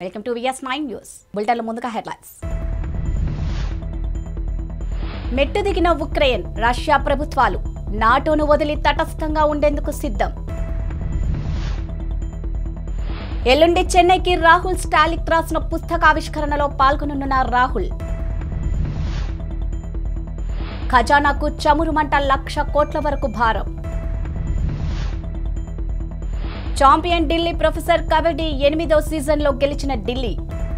Welcome to V S nine బులెటిన్ల ముందుగా headlines మెట్టు దిగిన ఉక్రెయిన్ రష్యా ప్రభుత్వాలు నాటోను వదిలి తటస్థంగా ఉండేందుకు సిద్ధం ఎల్లుండి చెన్నైకి రాహుల్ స్టాలిక్ రాసిన పుస్తకావిష్కరణలో పాల్గొనున్న రాహుల్ ఖజానాకు చమురు మంట లక్ష కోట్ల వరకు భారం చాంపియన్ ఢిల్లీ ప్రొఫెసర్ కబడ్డీ ఎనిమిదో సీజన్లో గెలిచిన ఢిల్లీ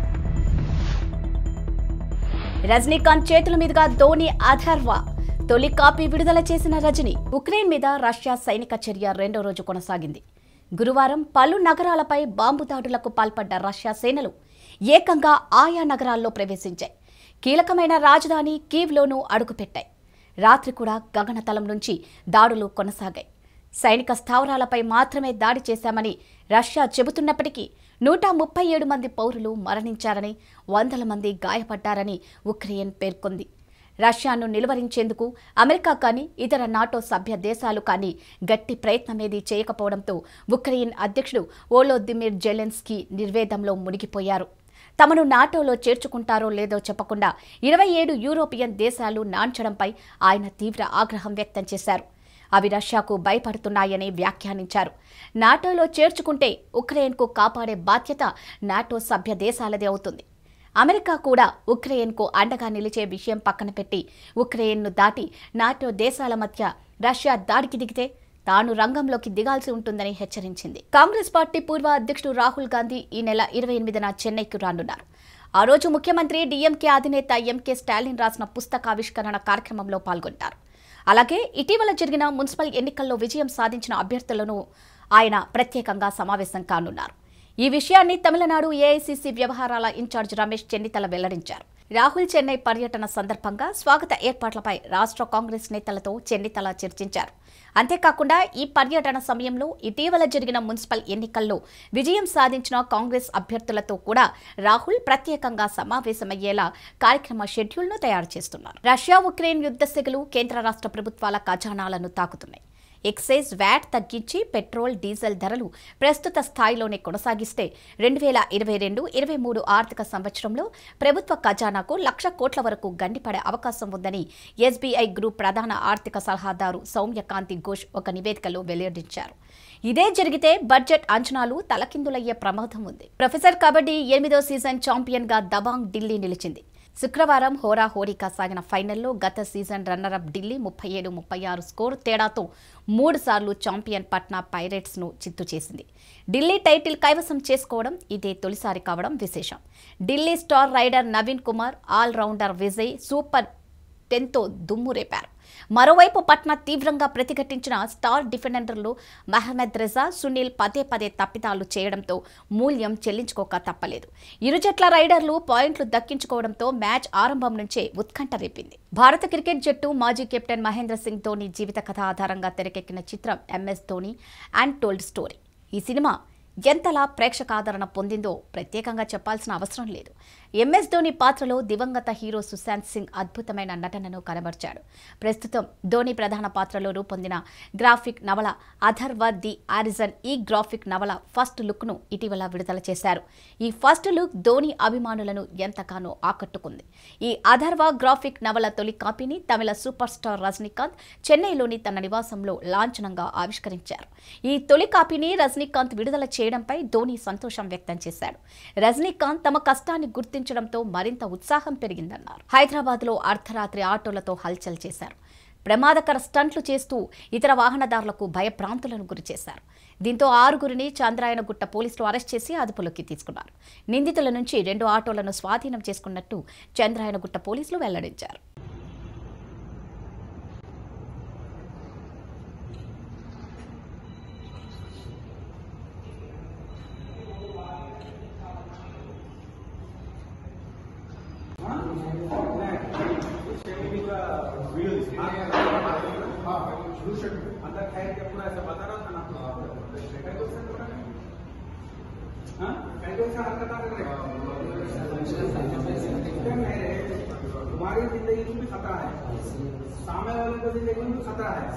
రజనీకాంత్ చేతుల మీదుగా ధోని అథర్వా తొలి కాపీ విడుదల చేసిన రజనీ ఉక్రెయిన్ మీద రష్యా సైనిక చర్య రెండో రోజు కొనసాగింది గురువారం పలు నగరాలపై బాంబు దాడులకు పాల్పడ్డ రష్యా సేనలు ఏకంగా ఆయా నగరాల్లో ప్రవేశించాయి కీలకమైన రాజధాని కీవ్లోనూ అడుగుపెట్టాయి రాత్రి కూడా గగనతలం నుంచి దాడులు కొనసాగాయి సైనిక స్థావరాలపై మాత్రమే దాడి చేశామని రష్యా చెబుతున్నప్పటికీ నూట ముప్పై ఏడు మంది పౌరులు మరణించారని వందల మంది గాయపడ్డారని ఉక్రెయిన్ పేర్కొంది రష్యాను నిలువరించేందుకు అమెరికా కానీ ఇతర నాటో సభ్య దేశాలు కానీ గట్టి ప్రయత్నమేదీ చేయకపోవడంతో ఉక్రెయిన్ అధ్యక్షుడు ఓలోదిమిర్ జెలెన్స్కీ నిర్వేదంలో మునిగిపోయారు తమను నాటోలో చేర్చుకుంటారో లేదో చెప్పకుండా ఇరవై ఏడు యూరోపియన్ దేశాలు నాంచడంపై ఆయన తీవ్ర ఆగ్రహం వ్యక్తం చేశారు అవి రష్యాకు భయపడుతున్నాయని వ్యాఖ్యానించారు నాటోలో చేర్చుకుంటే ఉక్రెయిన్కు కాపాడే బాధ్యత నాటో సభ్య దేశాలదే అవుతుంది అమెరికా కూడా ఉక్రెయిన్కు అండగా నిలిచే విషయం పక్కన పెట్టి ఉక్రెయిన్ను దాటి నాటో దేశాల మధ్య రష్యా దాడికి దిగితే తాను రంగంలోకి దిగాల్సి ఉంటుందని హెచ్చరించింది కాంగ్రెస్ పార్టీ పూర్వ అధ్యక్షుడు రాహుల్ గాంధీ ఈ నెల ఇరవై ఎనిమిదిన చెన్నైకి రానున్నారు ఆ రోజు ముఖ్యమంత్రి డీఎంకే అధినేత ఎంకే స్టాలిన్ రాసిన పుస్తకావిష్కరణ కార్యక్రమంలో పాల్గొంటారు అలాగే ఇటీవల జరిగిన మున్సిపల్ ఎన్నికల్లో విజయం సాధించిన అభ్యర్థులను ఆయన ప్రత్యేకంగా సమావేశం కానున్నారు ఈ విషయాన్ని తమిళనాడు ఏఐసీసీ వ్యవహారాల ఇన్ఛార్జ్ రమేష్ చెన్నితల వెల్లడించారు రాహుల్ చెన్నై పర్యటన సందర్భంగా స్వాగత ఏర్పాట్లపై రాష్ట్ర కాంగ్రెస్ నేతలతో చెన్నితల చర్చించారు అంతేకాకుండా ఈ పర్యటన సమయంలో ఇటీవల జరిగిన మున్సిపల్ ఎన్నికల్లో విజయం సాధించిన కాంగ్రెస్ అభ్యర్థులతో కూడా రాహుల్ ప్రత్యేకంగా సమావేశమయ్యేలా కార్యక్రమ షెడ్యూల్ను తయారు చేస్తున్నారు రష్యా ఉక్రెయిన్ యుద్ధ సెగలు కేంద్ర రాష్ట్ర ప్రభుత్వాల ఖజానాలను తాకుతున్నాయి ఎక్సైజ్ వ్యాట్ తగ్గించి పెట్రోల్ డీజిల్ ధరలు ప్రస్తుత స్థాయిలోనే కొనసాగిస్తే రెండు వేల ఇరవై రెండు ఇరవై మూడు ఆర్థిక సంవత్సరంలో ప్రభుత్వ ఖజానాకు లక్ష కోట్ల వరకు గండిపడే అవకాశం ఉందని ఎస్బీఐ గ్రూప్ ప్రధాన ఆర్థిక సలహాదారు సౌమ్యకాంతి ఘోష్ ఒక నివేదికలో వెల్లడించారు ఇదే జరిగితే బడ్జెట్ అంచనాలు తలకిందులయ్యే ప్రమాదం ఉంది ప్రొఫెసర్ కబడ్డీ ఎనిమిదో సీజన్ ఛాంపియన్ గా దబాంగ్ ఢిల్లీ నిలిచింది శుక్రవారం హోరాహోరీగా సాగిన ఫైనల్లో గత సీజన్ రన్నరప్ ఢిల్లీ ముప్పై ఏడు ముప్పై ఆరు స్కోరు తేడాతో మూడు సార్లు ఛాంపియన్ పట్నా పైరేట్స్ ను చిత్తు చేసింది ఢిల్లీ టైటిల్ కైవసం చేసుకోవడం ఇదే తొలిసారి కావడం విశేషం Delhi star raider Naveen Kumar all rounder Vijay super టెన్తో దుమ్ము రేపారు మరోవైపు పట్నా తీవ్రంగా ప్రతిఘటించిన స్టార్ డిఫెండర్లు మహమ్మద్ రెజా సునీల్ పదే పదే తప్పిదాలు చేయడంతో మూల్యం చెల్లించుకోక తప్పలేదు ఇరు జట్ల రైడర్లు పాయింట్లు దక్కించుకోవడంతో మ్యాచ్ ఆరంభం నుంచే ఉత్కంఠ రేపింది భారత క్రికెట్ జట్టు మాజీ కెప్టెన్ మహేంద్ర సింగ్ ధోని జీవిత కథ ఆధారంగా తెరకెక్కిన చిత్రం MS Dhoni untold story ఈ సినిమా ఎంతలా ప్రేక్షక ఆదరణ పొందిందో ప్రత్యేకంగా చెప్పాల్సిన అవసరం లేదు ఎంఎస్ ధోని పాత్రలో దివంగత హీరో సుశాంత్ సింగ్ అద్భుతమైన నటనను కనబర్చాడు ప్రస్తుతం ధోని ప్రధాన పాత్రలో రూపొందిన గ్రాఫిక్ నవల అథర్వ ది ఆరిజన్ ఈ గ్రాఫిక్ నవల ఫస్ట్ లుక్ను ఇటీవల విడుదల చేశారు ఈ ఫస్ట్ లుక్ ధోని అభిమానులను ఎంతగానో ఆకట్టుకుంది ఈ అథర్వ గ్రాఫిక్ నవల తొలి కాపీని తమిళ సూపర్ స్టార్ రజనీకాంత్ చెన్నైలోని తన నివాసంలో లాంఛనంగా ఆవిష్కరించారు ఈ తొలి కాపీని రజనీకాంత్ విడుదల చేయడంపై ధోని సంతోషం వ్యక్తం చేశాడు రజనీకాంత్ తమ కష్టాన్ని గుర్తించడంతో మరింత ఉత్సాహం పెరిగిందన్నారు హైదరాబాద్ లో అర్ధరాత్రి ఆటోలతో హల్చల్ చేశారు ప్రమాదకర స్టంట్లు చేస్తూ ఇతర వాహనదారులకు భయభ్రాంతులను గురి చేశారు దీంతో ఆరుగురిని చంద్రాయనగుట్ట పోలీసులు అరెస్ట్ చేసి అదుపులోకి తీసుకున్నారు నిందితుల నుంచి రెండు ఆటోలను స్వాధీనం చేసుకున్నట్టు చంద్రాయనగుట్ట పోలీసులు వెల్లడించారు अंदर ठहर के पूरा ऐसा बता रहा था ना कैसे हाँ कैसे हरकत कर रहे तुम्हारी जिंदगी में भी खतरा है सामने वाले को जिंदगी में भी खतरा है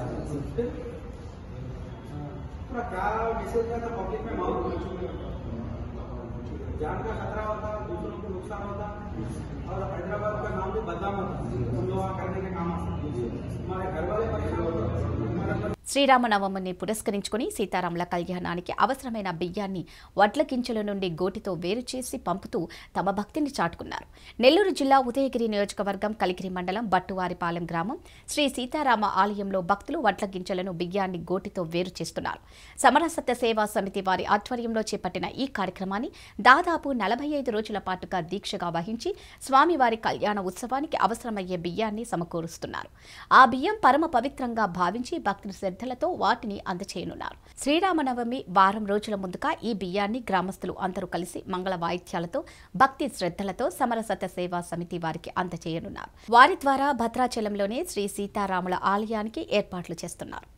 पूरा क्या मैसेज था पब्लिक में माहौल जान का खतरा होता दूसरों को नुकसान होता और हैदराबाद का नाम भी बदनाम होता तुम लोग वहाँ करने के काम आ सकते हमारे घर वाले परेशान होते हमारे శ్రీరామనవమిని పురస్కరించుకుని సీతారాముల కళ్యాణానికి అవసరమైన బియ్యాన్ని వడ్ల గింజల నుండి గోటితో వేరు చేసి పంపుతూ తమ భక్తిని చాటుకున్నారు నెల్లూరు జిల్లా ఉదయగిరి నియోజకవర్గం కలిగిరి మండలం బట్టువారిపాలెం గ్రామం శ్రీ సీతారామ ఆలయంలో భక్తులు వడ్ల గింజలను బియ్యాన్ని గోటితో వేరు చేస్తున్నారు సమరసత్య సేవా సమితి వారి ఆధ్వర్యంలో చేపట్టిన ఈ కార్యక్రమాన్ని దాదాపు నలభై ఐదు రోజుల పాటుగా దీక్షగా వహించి స్వామివారి కళ్యాణ ఉత్సవానికి అవసరమయ్యే బియ్యాన్ని సమకూరుస్తున్నారు ఆ బియ్యం పరమ పవిత్రంగా భావించి భక్తుల శ్రద్ధలతో వాటిని అందచేయనున్నారు శ్రీరామనవమి వారం రోజుల ముందుగా ఈ బియ్యాన్ని గ్రామస్తులు అందరూ కలిసి మంగళ వాయిద్యాలతో భక్తి శ్రద్ధలతో సమరసత సేవా సమితి వారికి అందచేయనున్నారు వారి ద్వారా భద్రాచలంలోనే శ్రీ సీతారాముల ఆలయానికి ఏర్పాట్లు చేస్తున్నారు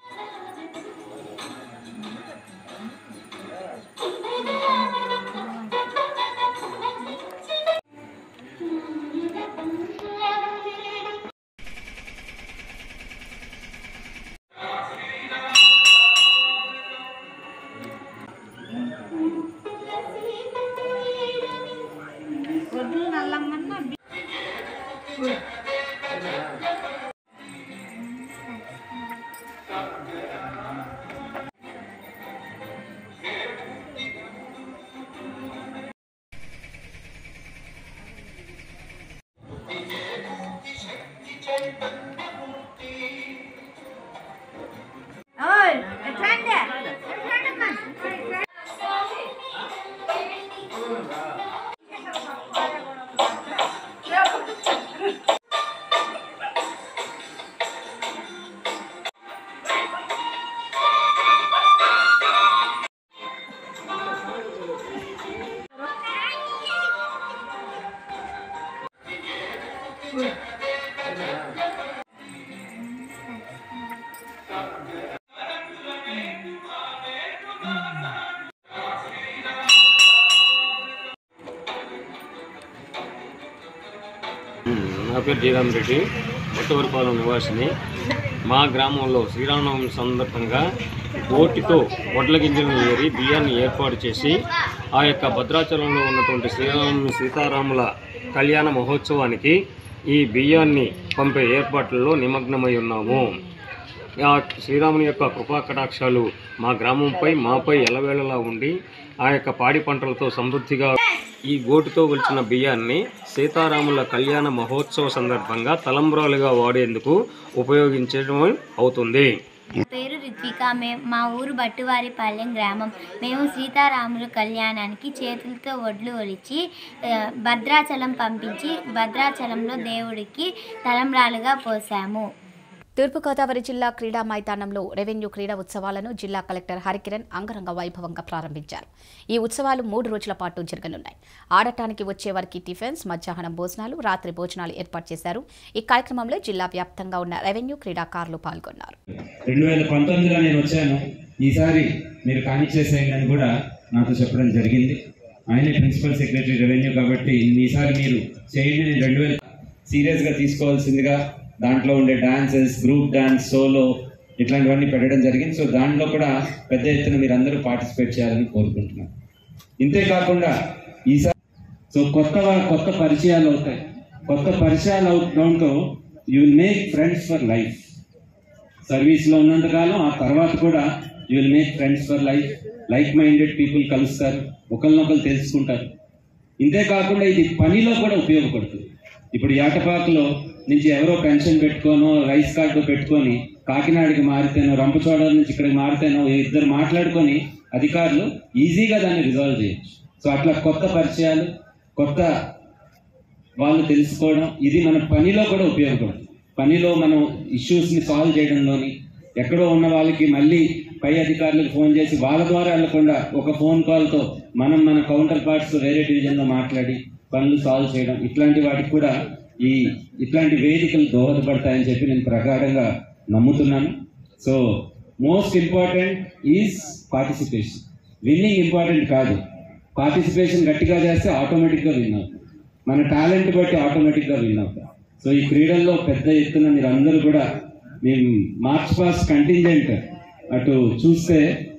నా పేరు జయరామ్ రెడ్డి కొత్తవరిపాలెం నివాసిని మా గ్రామంలో శ్రీరామనవమి సందర్భంగా ఓటితో వడ్ల గింజలను ఏరి బియ్యాన్ని ఏర్పాటు చేసి ఆ యొక్క భద్రాచలంలో ఉన్నటువంటి శ్రీరామ సీతారాముల కళ్యాణ మహోత్సవానికి ఈ బియ్యాన్ని పంపే ఏర్పాట్లలో నిమగ్నమై ఉన్నాము ఆ శ్రీరాముని యొక్క కృపా కటాక్షాలు మా గ్రామంపై మాపై ఎలవేళలా ఉండి ఆ యొక్క పాడి పంటలతో సమృద్ధిగా ఈ గోటుతో కొలిచిన బియ్యాన్ని సీతారాముల కళ్యాణ మహోత్సవ సందర్భంగా తలంబ్రాలుగా వాడేందుకు ఉపయోగించడం అవుతుంది నా పేరు రిత్విక మే మా ఊరు బట్టువారిపాలెం గ్రామం మేము సీతారాముల కళ్యాణానికి చేతులతో ఒడ్లు ఒలిచి ఆ, భద్రాచలం పంపించి భద్రాచలంలో దేవుడికి తలంబ్రాలుగా పోసాము తూర్పుగోదావరి జిల్లా క్రీడా మైదానంలో రెవెన్యూ క్రీడా ఉత్సవాలను జిల్లా కలెక్టర్ హరికిరణ్ అంగరంగ వైభవంగా ప్రారంభించారు ఈ ఉత్సవాలు మూడు రోజుల పాటు జరగనున్నాయి ఆడటానికి వచ్చే వారికి టిఫిన్స్ మధ్యాహ్నం భోజనాలు రాత్రి భోజనాలు ఏర్పాటు చేశారు ఈ కార్యక్రమంలో జిల్లా వ్యాప్తంగా ఉన్న రెవెన్యూ క్రీడాకారులు పాల్గొన్నారు రెండు వేల పంతొమ్మిదిలో నేను వచ్చాను ఈసారి మీరు కాని చేసేయండి అని కూడా నాతో చెప్పడం జరిగింది ఆయనే ప్రిన్సిపల్ సెక్రటరీ రెవెన్యూ కాబట్టి ఈసారి మీరు చేయండి నేను రెండు వేల సీరియస్గా తీసుకోవాల్సిందిగా దాంట్లో ఉండే డాన్సెస్ గ్రూప్ డాన్స్ సోలో ఇట్లాంటివన్నీ పెట్టడం జరిగింది సో దాంట్లో కూడా పెద్ద ఎత్తున మీరు అందరూ పార్టిసిపేట్ చేయాలని కోరుకుంటున్నాను ఇంతే కాకుండా ఈసారి సో కొత్త వా- కొత్త పరిచయాలు అవుతాయి కొత్త పరిచయాలు అవడంతో you will make friends for life సర్వీస్లో ఉన్నంతకాలం ఆ తర్వాత కూడా you will make friends for life like minded people కలుస్తారు ఒకరినొకరు తెలుసుకుంటారు ఇంతే కాకుండా ఇది పనిలో కూడా ఉపయోగపడుతుంది ఇప్పుడు యాటపాకలో నుంచి ఎవరో పెన్షన్ పెట్టుకోనో రైస్ కార్డు పెట్టుకొని కాకినాడకి మారితేనో రంపచోడవరం నుంచి ఇక్కడికి మారితేనో ఇద్దరు మాట్లాడుకొని అధికారులు ఈజీగా దాన్ని రిజాల్వ్ చేయొచ్చు సో అట్లా కొత్త పరిచయాలు కొత్త వాళ్ళు తెలుసుకోవడం ఇది మన పనిలో కూడా ఉపయోగపడుతుంది పనిలో మనం ఇష్యూస్ని సాల్వ్ చేయడంలోని ఎక్కడో ఉన్న వాళ్ళకి మళ్ళీ పై అధికారులకు ఫోన్ చేసి వాళ్ళ ద్వారా వెళ్లకుండా ఒక ఫోన్ కాల్తో మనం మన కౌంటర్ పార్ట్స్ వేరే డివిజన్లో మాట్లాడి పనులు సాల్వ్ చేయడం ఇట్లాంటి వాటికి కూడా ఈ ఇట్లాంటి వేదికలు దోహదపడతాయని చెప్పి నేను ప్రగాఢంగా నమ్ముతున్నాను so most important is participation winning important కాదు పార్టిసిపేషన్ గట్టిగా చేస్తే ఆటోమేటిక్గా విన్ అవుతాం మన టాలెంట్ బట్టి ఆటోమేటిక్గా విన్ అవుతాం సో ఈ క్రీడల్లో పెద్ద ఎత్తున మీరు అందరూ కూడా మేము మార్చ్ పాస్ కంటింజెంట్ అటు చూస్తే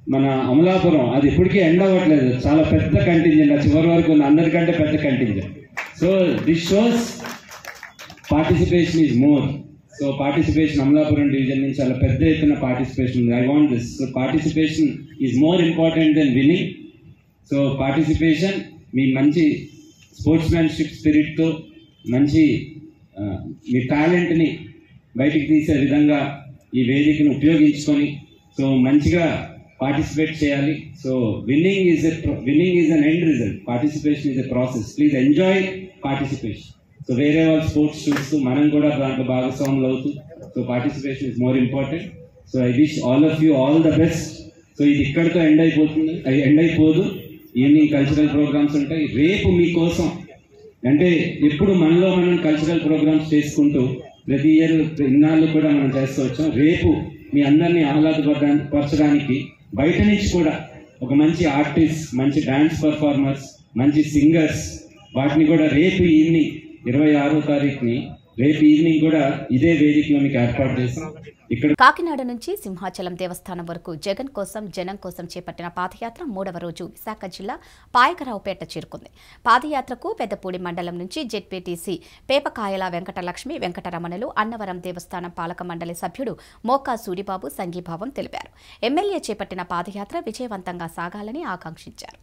మన అమలాపురం అది ఇప్పటికీ ఎండ్ అవ్వట్లేదు చాలా పెద్ద కంటింజెంట్ ఆ చివరి వరకు ఉన్న అందరికంటే పెద్ద contingent so this shows participation is more so participation Amalapuram division నుంచి చాలా పెద్ద ఎత్తున పార్టిసిపేషన్ ఉంది I want this so participation is more important than winning so participation మీ మంచి స్పోర్ట్స్ మ్యాన్షిప్ స్పిరిట్తో మంచి ఆ, మీ టాలెంట్ని బయటికి తీసే విధంగా ఈ వేదికను ఉపయోగించుకొని సో మంచిగా పార్టిసిపేట్ చేయాలి so winning is a winning is an end result participation is a process please enjoy participation so వేరే వాళ్ళ స్పోర్ట్స్ చూస్తూ మనం కూడా దాంట్లో భాగస్వాములు అవుతూ so participation is more important so I wish all of you all the best so ఇది ఇక్కడితో ఎండ్ అయిపోతుంది ఎండ్ అయిపోదు ఈవినింగ్ కల్చరల్ ప్రోగ్రామ్స్ ఉంటాయి రేపు మీకోసం అంటే ఎప్పుడు మనలో మనం కల్చరల్ ప్రోగ్రామ్స్ చేసుకుంటూ ప్రతి ఇయర్ ఇన్నాళ్ళు కూడా మనం చేస్తూ వచ్చాం రేపు మీ అందరినీ ఆహ్లాదపరచడానికి బయట నుంచి కూడా ఒక మంచి ఆర్టిస్ట్ మంచి డాన్స్ పర్ఫార్మర్స్ మంచి సింగర్స్ వాటిని కూడా రేపు ఈవినింగ్ ఇరవై ఆరో తారీఖుని రేపు ఈవినింగ్ కూడా ఇదే వేదికలో మీకు ఏర్పాటు చేస్తాం ఇక్కడ కాకినాడ నుంచి సింహాచలం దేవస్థానం వరకు జగన్ కోసం జనం కోసం చేపట్టిన పాదయాత్ర మూడవ రోజు విశాఖ జిల్లా పాయకరావుపేట చేరుకుంది పాదయాత్రకు పెద్దపూడి మండలం నుంచి జెడ్పీటీసీ పేపకాయల వెంకటలక్ష్మి వెంకటరమణులు అన్నవరం దేవస్థానం పాలక మండలి సభ్యుడు మోకా సూరిబాబు సంఘీభావం తెలిపారు ఎమ్మెల్యే చేపట్టిన పాదయాత్ర విజయవంతంగా సాగాలని ఆకాంక్షించారు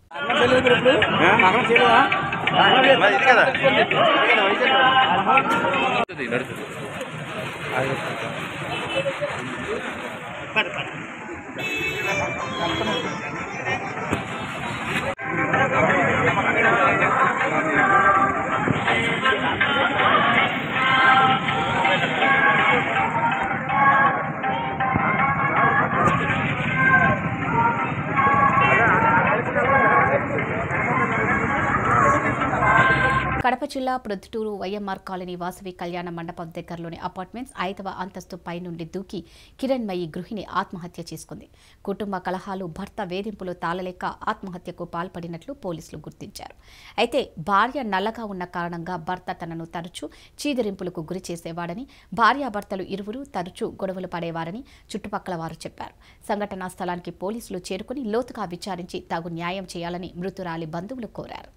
కడప జిల్లా ప్రొద్దుటూరు వైఎంఆర్ కాలనీ వాసవి కళ్యాణ మండపం దగ్గరలోని అపార్ట్మెంట్స్ ఐదవ అంతస్తు పై నుండి దూకి కిరణ్మయి గృహిణి ఆత్మహత్య చేసుకుంది కుటుంబ కలహాలు భర్త వేధింపులు తాళలేక ఆత్మహత్యకు పాల్పడినట్లు పోలీసులు గుర్తించారు అయితే భార్య నల్లగా ఉన్న కారణంగా భర్త తనను తరచూ చీదరింపులకు గురి చేసేవాడని భార్యాభర్తలు ఇరువురు తరచూ గొడవలు పడేవారని చుట్టుపక్కల వారు చెప్పారు సంఘటనా స్థలానికి పోలీసులు చేరుకుని లోతుగా విచారించి తగు న్యాయం చేయాలని మృతురాలి బంధువులు కోరారు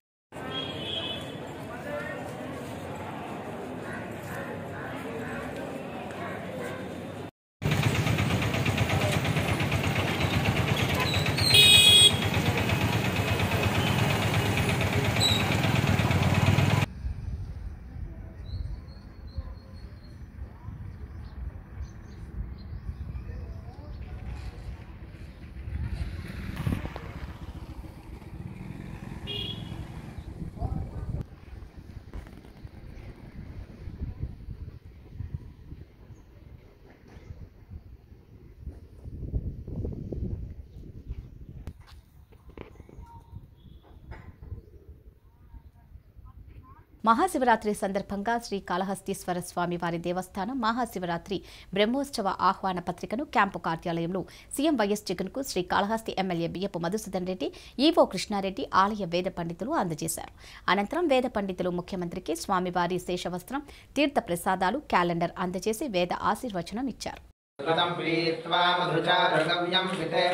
మహాశివరాత్రి సందర్భంగా శ్రీ కాళహస్తీశ్వర స్వామి వారి దేవస్థానం మహాశివరాత్రి బ్రహ్మోత్సవ ఆహ్వాన పత్రికను క్యాంపు కార్యాలయంలో సీఎం వైఎస్ జగన్ కు శ్రీ కాళహస్తి ఎమ్మెల్యే బియ్యపు మధుసూదన్ రెడ్డి ఈవో కృష్ణారెడ్డి ఆలయ వేద పండితులు అందజేశారు అనంతరం వేద పండితులు ముఖ్యమంత్రికి స్వామివారి శేషవస్త్రం తీర్థ ప్రసాదాలు క్యాలెండర్ అందజేసి వేద ఆశీర్వచనం ఇచ్చారు ృతం ప్రీత్వా మధుచారుగవ్యం పితేవ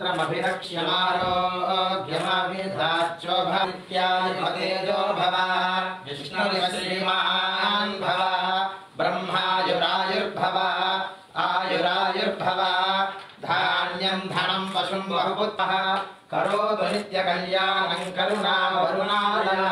పుత్రమభిరక్ష్యమారోగ్యమావిధాచోభవిత్యాదిమతేజో భవ విష్ణురివ శ్రీమాన్ భవ బ్రహ్మాయురాయుర్భవ ఆయురాయుర్భవ ధాన్యం ధనం పశుం బహుపుత్రః కరోతు నిత్య కళ్యాణం కరుణా వరుణాలయ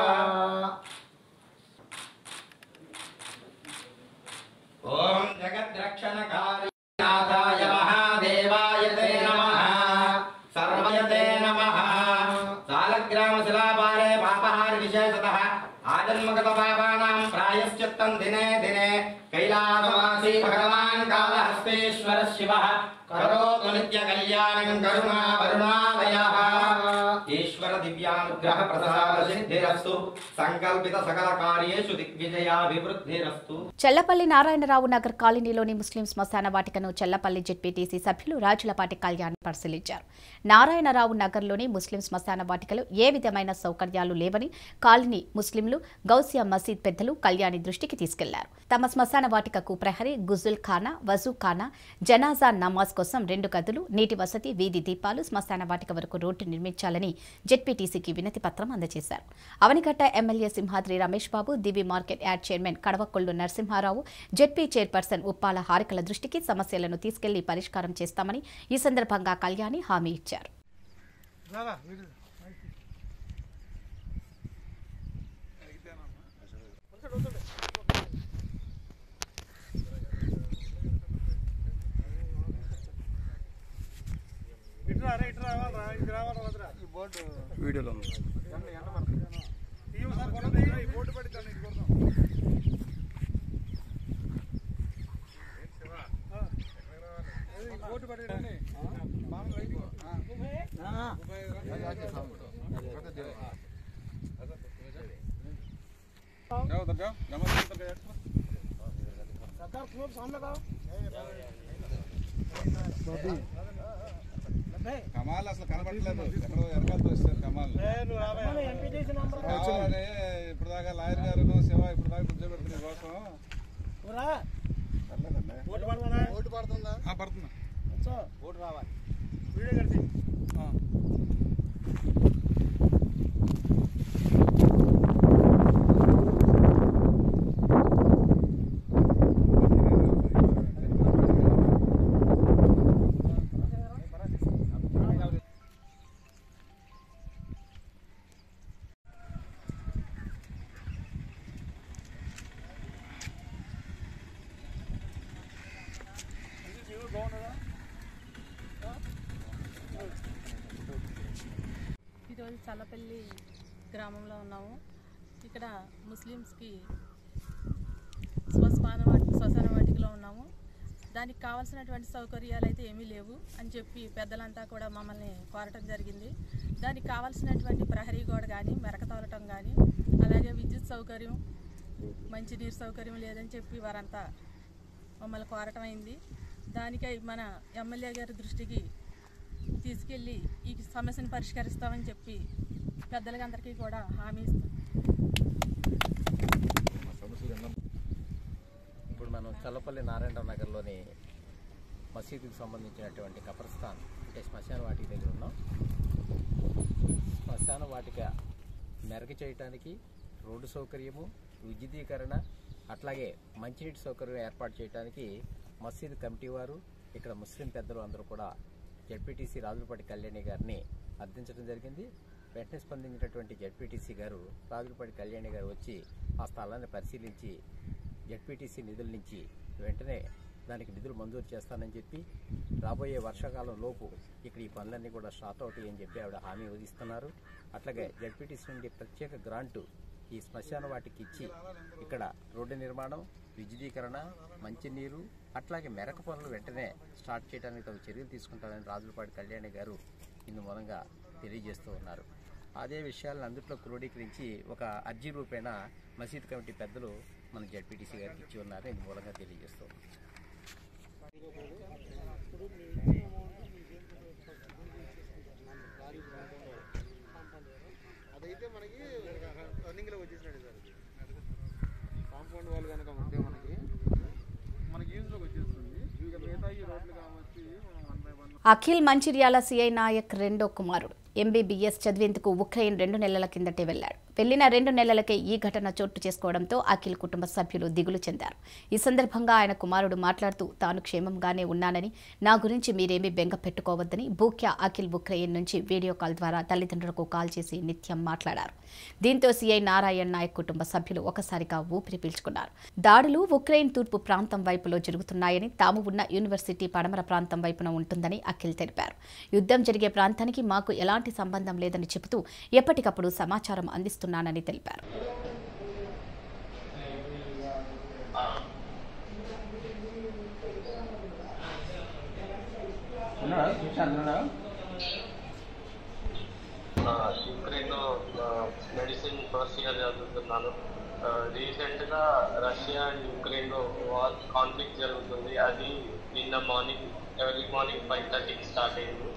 ఓం జగద్రక్షణకారినాథాయ మహాదేవాయ తే నమః సర్వయ తే నమః సాలగ్రామశిలాపారే పాపహారి విశేషతః ఆజన్మగత పాపానాం ప్రాయశ్చిత్తం దినే దినే కైలాసవాసీ భగవాన్ కాళహస్తేశ్వర శివः కరోతు నిత్య కళ్యాణం కరుణా వరుణాలయः ఈశ్వర దివ్యానుగ్రహ ప్రసాద సిద్ధిరస్తు సంకల్పిత సకల కార్యేషు దిగ్విజయాభివృద్ధిరస్తు చెల్లపల్లి నారాయణరావు నగర్ కాలనీలోని ముస్లిం శ్మశాన వాటికను చెల్లపల్లి జెడ్పీటీసీ సభ్యులు రాజులపాటి కళ్యాణ్ పరిశీలించారు నారాయణరావు నగర్లోని ముస్లిం శ్మశాన వాటికలో ఏ విధమైన సౌకర్యాలు లేవని కాలనీ ముస్లింలు గౌసియా మసీద్ పెద్దలు కళ్యాణి దృష్టికి తీసుకెళ్లారు తమ శ్మశాన వాటికకు ప్రహరీ గుజుల్ ఖానా వజూ ఖానా జనాజా నమాజ్ కోసం రెండు గదులు నీటి వసతి వీధి దీపాలు శ్మశాన వాటిక వరకు రోడ్డు నిర్మించాలని జెడ్పీటీసీకి వినతి పత్రం అందజేశారు Avanigadda MLA Simhadri Ramesh Babu Divi market yard chairman Kadavakollu Narasimha Rao ZP chairperson Uppala హారికల దృష్టికి సమస్యలను తీసుకెళ్లి పరిష్కారం చేస్తామని ఈ సందర్భంగా కళ్యాణి హామీ ఇచ్చారు వీడియోలో ఉంది కమాల్ అసలు కనబడట్లేదు ఎక్కడో వెనకాల వస్తారు కమాల్ కావాలని ఇప్పుడు దాకా లాయర్ గారు శివ ఇప్పుడు దాకా కూర్చోబెడుతున్న కోసం ఓటు పడుతుందా పడుతుందా ఓటు రావాలి ఈరోజు చల్లపల్లి గ్రామంలో ఉన్నాము ఇక్కడ ముస్లిమ్స్కి శ్మశాన వాటి శ్మశాన వాటికలో ఉన్నాము దానికి కావాల్సినటువంటి సౌకర్యాలు అయితే ఏమీ లేవు అని చెప్పి పెద్దలంతా కూడా మమ్మల్ని కోరటం జరిగింది దానికి కావాల్సినటువంటి ప్రహరీ గోడ కానీ మెరక తోలటం కానీ అలాగే విద్యుత్ సౌకర్యం మంచినీరు సౌకర్యం లేదని చెప్పి వారంతా మమ్మల్ని కోరటం అయింది దానికై మన ఎమ్మెల్యే గారి దృష్టికి తీసుకెళ్ళి ఈ సమస్యను పరిష్కరిస్తామని చెప్పి పెద్దలకందరికీ కూడా హామీ ఇస్తాం ఇప్పుడు మనం చల్లపల్లి నారాయణరావు నగర్లోని మసీదుకి సంబంధించినటువంటి కబ్రస్థాన్ అంటే శ్మశాన వాటిక దగ్గర ఉన్నాం శ్మశాన వాటిక మెరక చేయటానికి రోడ్డు సౌకర్యము విద్యుదీకరణ అట్లాగే మంచినీటి సౌకర్యం ఏర్పాటు చేయడానికి మసీదు కమిటీ వారు ఇక్కడ ముస్లిం పెద్దలు అందరూ కూడా జడ్పీటీసీ రాజులపాటి కళ్యాణి గారిని అర్థించడం జరిగింది వెంటనే స్పందించినటువంటి జడ్పీటీసీ గారు రాజులపాటి కళ్యాణి గారు వచ్చి ఆ స్థలాన్ని పరిశీలించి జడ్పీటీసీ నిధుల నుంచి వెంటనే దానికి నిధులు మంజూరు చేస్తానని చెప్పి రాబోయే వర్షాకాలం లోపు ఇక్కడ ఈ పనులన్నీ కూడా స్టార్ట్ అవుతాయి అని చెప్పి ఆవిడ హామీ వదిస్తున్నారు అట్లాగే జడ్పీటీసీ నుండి ప్రత్యేక గ్రాంటు ఈ శ్మశాన వాటికి ఇచ్చి ఇక్కడ రోడ్డు నిర్మాణం విద్యుదీకరణ మంచినీరు అట్లాగే మెరక పనులు వెంటనే స్టార్ట్ చేయడానికి తగు చర్యలు తీసుకుంటారని రాజులపాటి కళ్యాణి గారు ఇందు మూలంగా తెలియజేస్తూ ఉన్నారు అదే విషయాలను అందుట్లో క్రోడీకరించి ఒక అర్జీ రూపేణ మసీద్ కమిటీ పెద్దలు మన జడ్పీటీసీ గారికి ఇచ్చి ఉన్నారని ఇందు మూలంగా తెలియజేస్తూ ఉన్నాం. అదైతే మనకి రన్నింగ్ లో వచ్చేసినట్టు సార్ కాంపౌండ్ వాళ్ళు కనుక ఉంటే మనకి మనకి యూజ్ లోకి వచ్చేస్తుంది ఇక మిగతా ఈ రోడ్లు కావచ్చు మనం one by one Akhil Mancherial CI Nayak రెండో కుమారుడు ఎంబీబీఎస్ చదివేందుకు ఉక్రెయిన్ రెండు నెలల కిందటే వెళ్లాడు వెళ్లిన రెండు నెలలకే ఈ ఘటన చోటు చేసుకోవడంతో అఖిల్ కుటుంబ సభ్యులు దిగులు చెందారు ఈ సందర్భంగా ఆయన కుమారుడు మాట్లాడుతూ తాను క్షేమంగానే ఉన్నానని నా గురించి మీరేమీ బెంగ పెట్టుకోవద్దని బూక్యా అఖిల్ ఉక్రెయిన్ నుంచి వీడియో కాల్ ద్వారా తల్లిదండ్రులకు కాల్ చేసి నిత్యం మాట్లాడారు దీంతో సీఐ నారాయణ్ నాయక్ కుటుంబ సభ్యులు ఒకసారిగా ఊపిరి పీల్చుకున్నారు దాడులు ఉక్రెయిన్ తూర్పు ప్రాంతం వైపులో జరుగుతున్నాయని తాము ఉన్న యూనివర్సిటీ పడమర ప్రాంతం వైపున ఉంటుందని అఖిల్ తెలిపారు యుద్ధం జరిగే ప్రాంతానికి మాకు ఎలాంటి సంబంధం లేదని చెబుతూ ఎప్పటికప్పుడు సమాచారం అందిస్తున్నానని తెలిపారు యుక్రెయిన్ మెడిసిన్ ఫస్ట్ ఇయర్ చదువుతున్నాను రీసెంట్గా రష్యా అండ్ యుక్రెయిన్లో వార్ కాన్ఫ్లిక్ట్ జరుగుతుంది అది నిన్న మార్నింగ్ ఎర్లీ మార్నింగ్ ఫైవ్ థర్టీకి స్టార్ట్ అయింది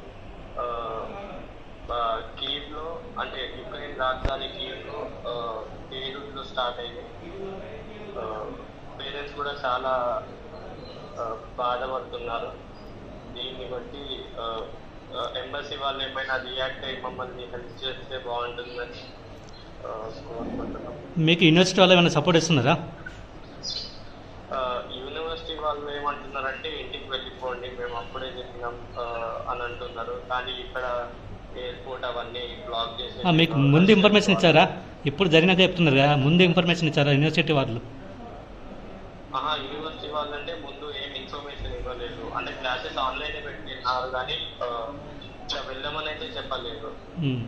కీవ్లో అంటే యుక్రెయిన్ రాజధాని కీవ్లో బేరూట్లో స్టార్ట్ అయింది పేరెంట్స్ కూడా చాలా ఆ, బాధపడుతున్నారు దీన్ని బట్టి ఎంబసీ వాళ్ళు ఏమైనా రియాక్ట్ అయ్యి మమ్మల్ని హెల్ప్ చేస్తే బాగుంటుందని ఆ, కోరుకుంటున్నాం మీకు యూనివర్సిటీ వాళ్ళు ఏమైనా సపోర్ట్ ఇస్తున్నారా ఆ, యూనివర్సిటీ వాళ్ళు ఏమంటున్నారంటే ఇంటికి వెళ్ళిపోండి మేము అప్పుడే చెప్పినాం ఆ, అని అంటున్నారు కానీ ఇక్కడ ఎయిర్పోర్ట్ అవన్నీ బ్లాక్ చేసి ఆ, మీకు ముందు ఇన్ఫర్మేషన్ ఇచ్చారా ఇప్పుడు జరిగినాక చెప్తున్నారు కదా ముందు ఇన్ఫర్మేషన్ ఇచ్చారా యూనివర్సిటీ వాళ్ళు ఆహా యూనివర్సిటీ వాళ్ళంటే ముందు ఏం ఇన్ఫర్మేషన్ ఇవ్వలేదు అంటే క్లాసెస్ ఆన్లైన్ పెట్టినారు కానీ ఆ, ఇట్లా వెళ్ళమని అయితే చెప్పలేదు మ్మ్.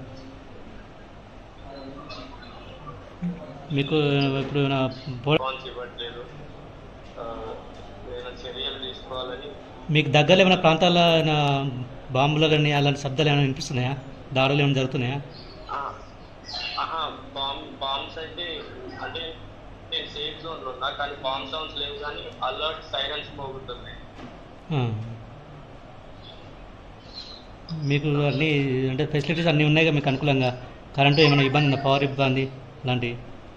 మీకు ఇప్పుడు నా బో- రెస్పాన్స్ ఇవ్వట్లేదు ఆ, ఏమైనా చర్యలు తీసుకోవాలని మీకు దగ్గరలో ఏమైనా ప్రాంతాల్లో ఏమైనా బాంబులు కానీ అలాంటి శబ్దాలు ఏమైనా వినిపిస్తున్నాయా దాడులు ఏమైనా జరుగుతున్నాయా ఆ, ఆహా బాంబ్ బాంబ్స్ అయితే అంటే నేను సేఫ్ జోన్ లో ఉన్నా కానీ బాంబ్ సౌండ్స్ లేవు కానీ అలర్ట్ సైరన్స్ పోగుతున్నాయి ఆ. మీకు అన్ని అంటే ఫెసిలిటీస్ అన్నీ ఉన్నాయి మీకు అనుకూలంగా కరెంటు ఏమైనా ఇబ్బంది ఉందా పవర్ ఇబ్బంది అలాంటివి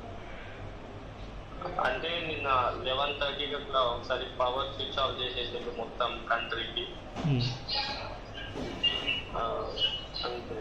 అంటే నిన్న లెవెన్ థర్టీకి అట్లా ఒకసారి పవర్ స్విచ్ ఆఫ్ చేసేసింది మొత్తం కంట్రీకి మ్మ్. అంతే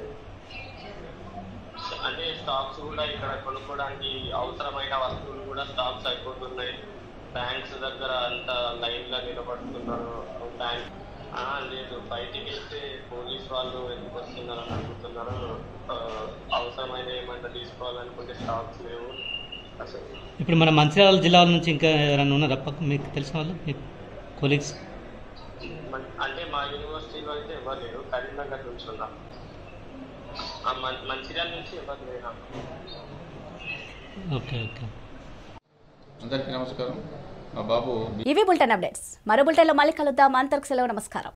అంటే స్టాక్స్ కూడా ఇక్కడ కొనుక్కోవడానికి అవసరమైన వస్తువులు కూడా స్టాక్స్ అయిపోతున్నాయి బ్యాంక్స్ దగ్గర అంతా లైన్ లో నిలబడుతున్నారు బ్యాంక్ ఆ, లేదు బయటికి వెళ్తే పోలీస్ వాళ్ళు ఎందుకు వస్తున్నారని అడుగుతున్నారు ఆ, అవసరమైన ఏమైనా తీసుకోవాలనుకుంటే స్టాక్స్ లేవు అసలు ఇప్పుడు మన మంచిర్యాల జిల్లాల నుంచి ఇంకా ఎవరైనా ఉన్నారా పక్క మీకు తెలిసిన వాళ్ళు మీ కొలీగ్స్ మన్- అంటే మా యూనివర్సిటీలో అయితే ఎవరు లేరు కరీంనగర్ నుంచి ఉన్నాం ఆ మం- మంచిర్యాల నుంచి ఎవరు లేరు ఓకే ఓకే అందరికీ నమస్కారం మా బాబు ఇవి బులెటిన్ అప్డేట్స్ మరో బులెటిన్లో మళ్ళీ కలుద్దాం అంతకు సెలవు నమస్కారం